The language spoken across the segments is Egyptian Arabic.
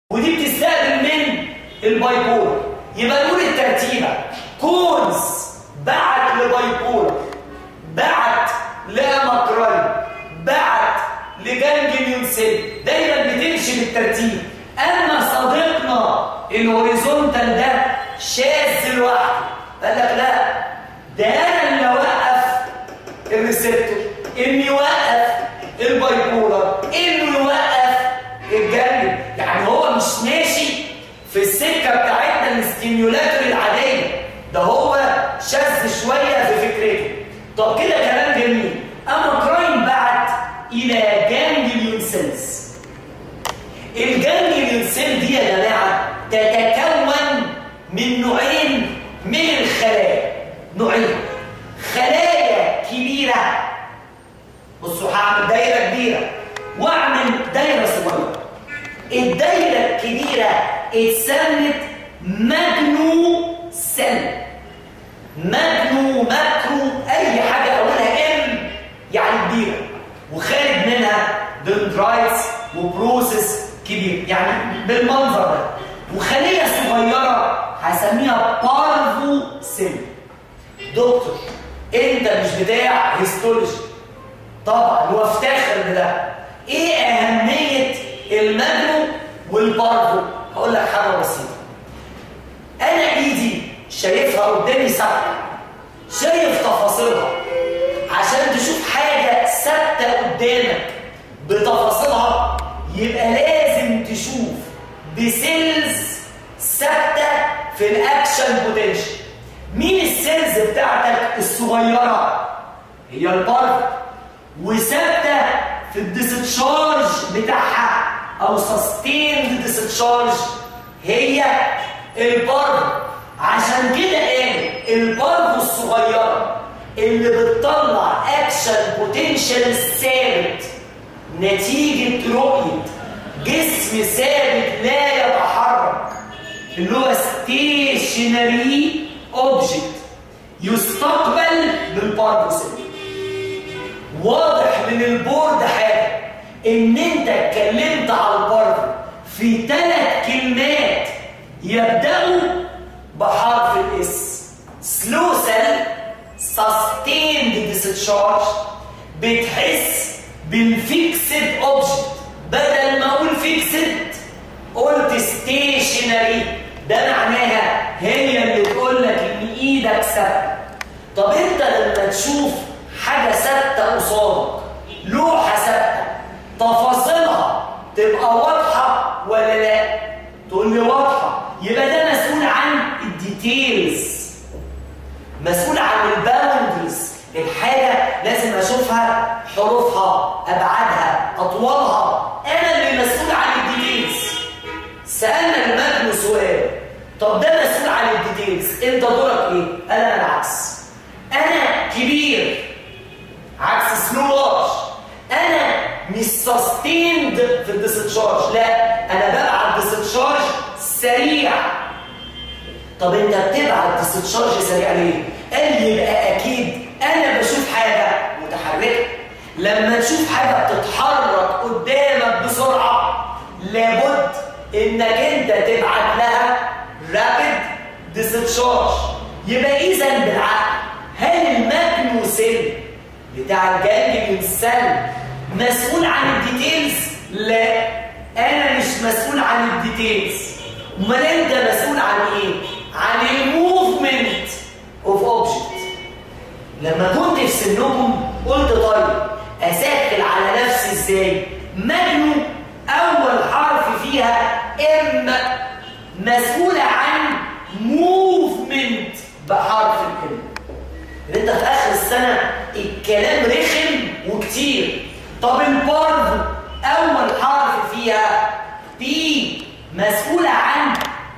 ودي بتستقبل من البايبولر يبقى نقول الترتيبه كونز بعت لبايبولر بعت لاماكراين بعت لجانجليون سيل دايما بتمشي بالترتيب اما صديقنا الهوريزونتال ده شاذ لوحده قال لك لا ده انا اللي اوقف الريسبتور اني يوقف البايبولر انه يوقف الجانب يعني هو مش ماشي في السكه بتاعتنا الاستيميولاتور العاديه ده هو شاذ شويه في فكرته طب كده كلام جميل اما كراين بعت الى جانجليون سيلز الجانجليون سيل دي يا جماعه تتكون من نوعين من الخلايا نوعين خلايا كبيره بصوا هعمل دايره كبيره واعمل دايره صغيره الدايره الكبيره اتسمت ماجنو سيل ماجنو ماكرو اي حاجه اولها ام يعني كبيره وخارج منها دندرايتس وبروسيس كبير يعني بالمنظر ده وخليه صغيره هسميها بارفو سيل دكتور انت مش بتاع هيستولوجي طبعا وافتخر بده ايه اهميه الماجنو والبارفو هقول لك حاجه بسيطه انا ايدي شايفها قدامي ثابته شايف تفاصيلها عشان تشوف حاجه ثابته قدامك بتفاصيلها يبقى لازم تشوف بسيلز ثابته في الاكشن بوتنشال مين السيلز بتاعتك الصغيره هي البارفو وثابته في الديستشارج بتاعها او سستيند ديستشارج هي البارفو عشان كده قال البارفو الصغيره اللي بتطلع اكشن بوتنشال ثابت نتيجه رؤيه جسم ثابت لا يتحرك اللي هو ستيشنري اوبجكت يستقبل بالبارفو سيل واضح من البورد حاجه ان انت اتكلمت على البارفو في ثلاث كلمات يبداوا بحرف الاس سلو سيل سستيند ديسشارج بتحس بالفيكسد اوبجكت بدل ما اقول فيكسد قلت ستيشنري ده معناها هي اللي تقول لك ان ايدك ثابته طب انت لما تشوف حاجه ثابته قصادك لوحه ثابته تفاصيلها تبقى واضحه ولا لا تقول لي واضحه يبقى ده مسؤول عن الديتيلز مسؤول عن الباوندرز الحاجه لازم اشوفها حروفها ابعادها اطوالها انا اللي مسؤول عن الديتيلز سالنا المجنو سؤال طب ده مسؤول عن الديتيلز انت دورك ايه انا العكس انا كبير عكس سلو لارج انا مش سستيند في الديستشارج لا انا ببعت ديستشارج سريع طب انت بتبعت ديستشارج سريع ليه قال لي يبقى اكيد انا بشوف حاجه متحركه لما تشوف حاجه بتتحرك قدامك بسرعه لابد انك انت تبعت لها رابيد ديستشارج يبقى اذا بالعقل هل الماجنو سيل بتاع الجانجليون سيل مسؤول عن الديتيلز لا انا مش مسؤول عن الديتيلز امال انت مسؤول عن ايه عن الموفمنت اوف اوبجكت لما كنت في سنكم قلت طيب اسهل على نفسي ازاي مجنو اول حرف فيها ام مسؤوله عن موفمنت بحرف الام انت في اخر السنه الكلام رخم وكتير طب البارفو اول حرف فيها بي مسؤوله عن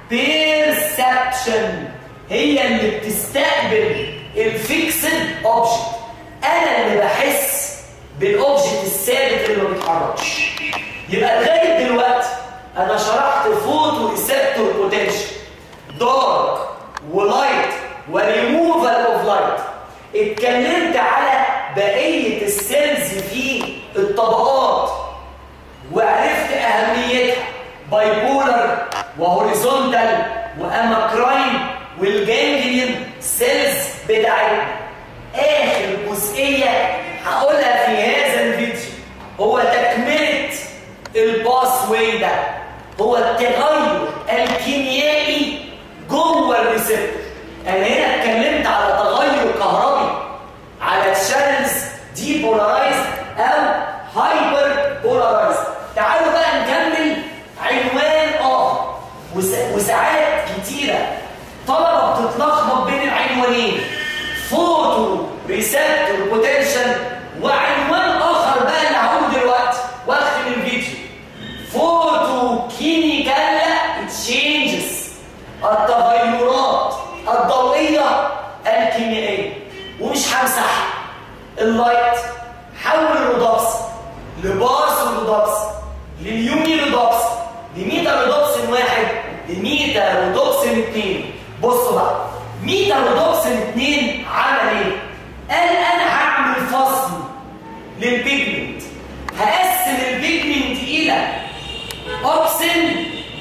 بيرسبشن هي اللي بتستقبل الفيكسد اوبجكت انا اللي بحس بالاوبجكت الثابت اللي ما بيتحركش يبقى لغايه دلوقتي انا شرحت فوتو ريسبتور بوتنشال دارك ولايت وريموفال اوف لايت اتكلمت على بقيه السيلز في الطبقات وعرفت اهميتها باي بولر هايبر وهوريزونتال واماكراين والجانجليون سيلز بتاعتنا اخر جزئيه هقولها في هذا الفيديو هو تكمله الباس واي ده هو التغير الكيميائي جوه الريسبتور انا هنا اتكلمت على تغير كهربي على الشانلز دي بولارايزد او هايبر بولارايزد تعالوا بقى نكمل عنوان اخر وساعات كتيره طلبه بتتلخبط بين العنوانين فوتو ريسبتور بوتنشال وعنوان اخر بقى اللي هقوله دلوقتي واختم الفيديو فوتو كيميكال تشينجز التغيرات الضوئيه الكيميائيه ومش همسح اللايت حول الرودوبس لباس الرودوبس لليوني رودوبس لميتا رودوبس واحد لميتا رودوبس اثنين بصوا بقى ميتا رودوبس اثنين عمل ايه؟ قال انا هعمل فصل للبيجمنت هقسم البيجمنت الى اوبسن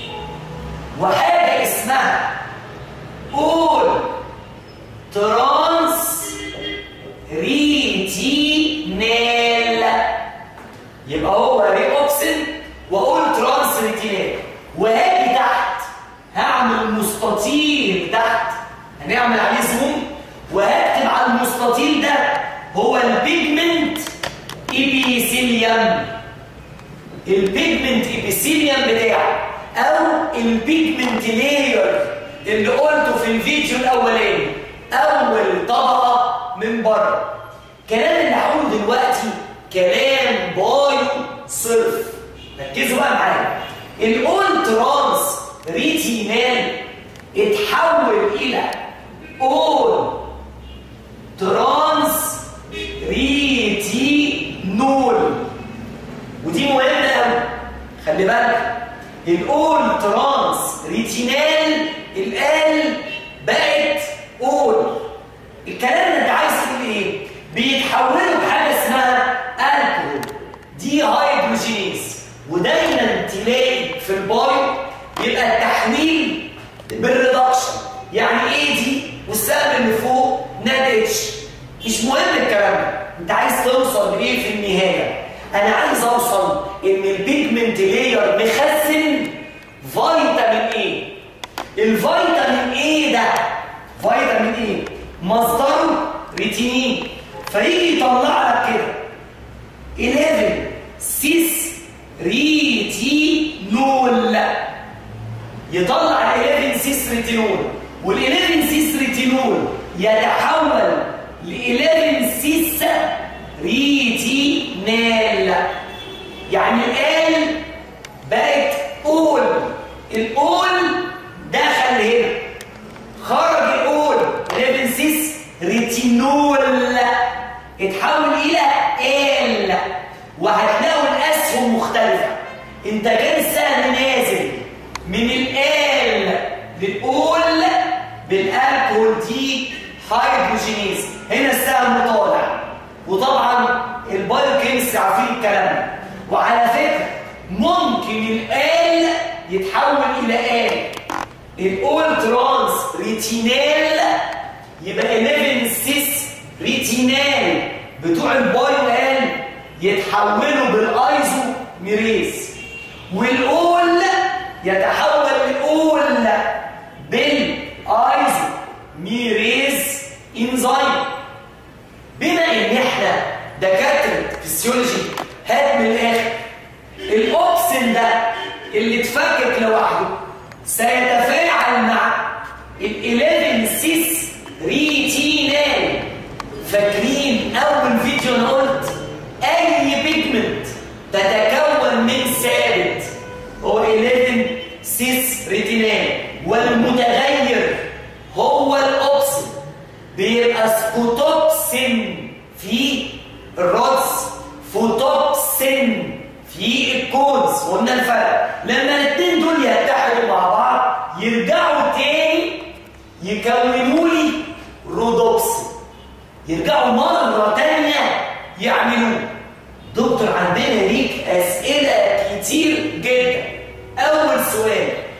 وحاجه اسمها اول ترانس ريتينال يبقى هو ري اوبسن واقول ترانس ريتينال وهاجي تحت هعمل مستطيل تحت هنعمل عليه زوم وهكتب على المستطيل ده هو البيجمنت ايبيثيليوم البيجمنت ايبيثيليوم بتاعه او البيجمنت لاير اللي قلته في الفيديو الاولاني اول طبقه من بره الكلام اللي هقوله دلوقتي كلام بايو صرف ركزوا بقى معايا الاول ترانس ريتينال اتحول الى اول ترانس ريتينول ودي مهمه قوي خلي بالك الاول ترانس ريتينال الان بقت اول الكلام ده انت عايز تقول ايه بيتحولوا بحاجه اسمها الكحول دي هيدروجينيز ودايما تلاقي في البايو يبقى التحويل بالريدكشن يعني ايه دي والسهم اللي فوق ناد اتش مش مهم الكلام ده انت عايز توصل لايه في النهايه انا عايز اوصل ان البيجمنت لاير مخزن فيتامين ايه الفيتامين ايه ده فيتامين ايه مصدره ريتينين فيجي يطلع لك كده 11 سيس ريتينول يطلع ال 11 سيس ريتينول وال 11 سيس ريتينول يتحول ل 11 سيس ريتينال يعني الآن بقت أول الأول دخل هنا خرج الأول 11 سيس ريتينول اتحول إلى آل وهتلاقوا الأسهم مختلفة انت كان السهم نازل من الآل للأول بالالكول دي هيدروجينيز هنا السهم طالع وطبعا البايوكيمستري عارفين الكلام ده وعلى فكره ممكن الآل يتحول الى آل الاول ترانس ريتينال يبقى 11 سيس ريتينال بتوع البايو آل يتحولوا بالايزو ميريز والاول يتحول الاول بالايزو ميريز انزيم بما ان احنا دكاتره فيسيولوجي هات من الاخر الاوكسين ده اللي اتفكك لوحده سيتفاعل مع ال 11 سيس ريتينال فاكرين اول فيديو انا قلت اي بيجمنت تتكون من ثابت هو 11 سيس ريتينال والمتغير هو الاوكسين بيبقى سكوتوكسين في الرأس فوتوكسين في الكودز قلنا الفرق لما الاثنين دول يتحدوا مع بعض يرجعوا تاني يكونوا لي رودوكسين يرجعوا مرة تانية يعملوه دكتور عندنا ليك أسئلة كتير جدا أول سؤال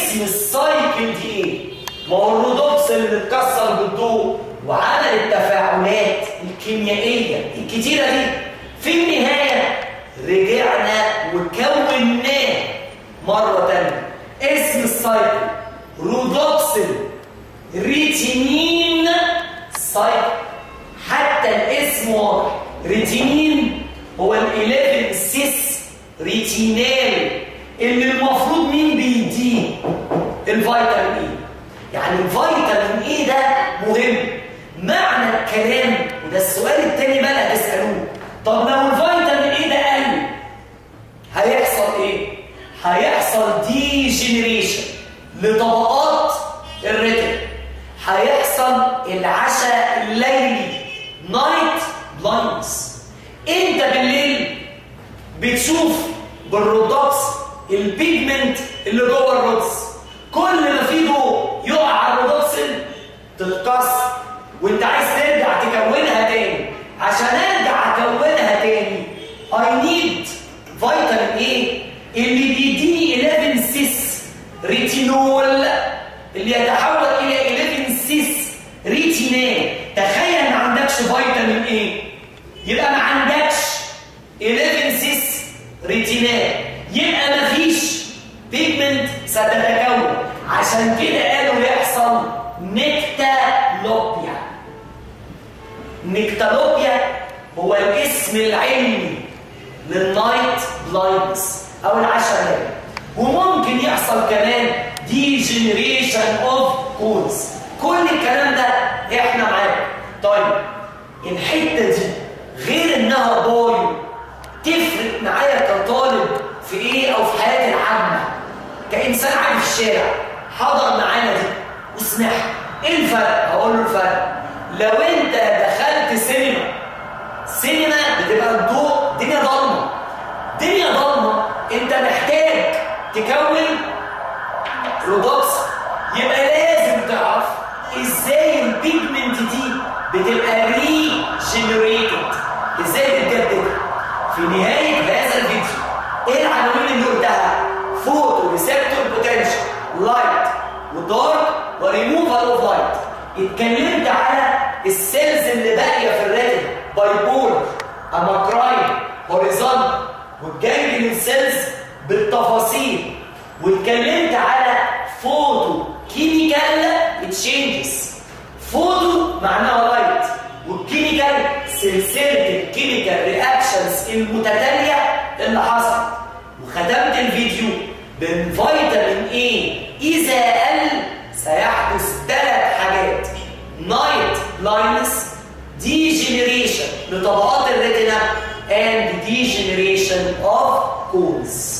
اسم السايكل دي ايه ما هو الرودوبس اللي اتكسر بالضوء وعمل التفاعلات الكيميائيه الكتيره دي في النهايه رجعنا وكوناه مره ثانيه اسم السايكل رودوبسل ريتينين سايكل حتى الاسم واضح ريتينين هو ال 11 سيس ريتينال اللي المفروض مين بيديه الفيتامين اي يعني الفيتامين اي ده مهم معنى الكلام وده السؤال التاني بقى اللي هتسالوه طب لو الفيتامين اي ده قل هيحصل ايه هيحصل دي جنريشن لطبقات الريتم هيحصل العشاء الليلي نايت بلايندز انت بالليل بتشوف بالرودوكس البيجمنت اللي جوه الرودس كل ما فيه ضوء يقع على الرودوكسل تتكسر وانت عايز ترجع تكونها تاني عشان ارجع اكونها تاني اي نيد فيتامين ايه اللي بيديني 11 سيس ريتينول اللي يتحول الى 11 سيس ريتينال تخيل ما عندكش فيتامين ايه يبقى ما عندكش 11 سيس ريتينال يبقى ما فيش بيجمنت ستتكون عشان كده قالوا يحصل نكتالوبيا نكتالوبيا هو الاسم العلمي للنايت بلايندنس او العشرة وممكن يحصل كمان دي جنريشن اوف كونز كل الكلام ده احنا معاك طيب الحته دي غير انها بايو تفرق معايا كطالب في ايه او في حياتي العامه كانسان عادي في الشارع حضر معانا دي وسمعها ايه الفرق هقول له الفرق لو انت دخلت سينما سينما بتبقى الضوء دنيا ضلمه دنيا ضلمه انت محتاج تكون رودوكس يبقى لازم تعرف ازاي البيجمنت دي بتبقى ري جنريتد ازاي بتجدد في نهايه هذا الفيديو ايه العناوين اللي قلتها فوتو ريسبتور بوتنشال لايت ودارك وريموفال اوف لايت اتكلمت على السيلز اللي باقيه في الريتم بايبول اماكراين هوريزونتال والجانجلين سيلز بالتفاصيل واتكلمت على فوتو كيميكال تشينجز فوتو معناها لايت والكيميكال سلسله الكيميكال رياكشنز المتتاليه اللي حصلت وختمت الفيديو بالفيتامين اي اذا قل سيحدث ثلاث حاجات نايت بلاينس degeneration لطبقات الريتنا and degeneration of cones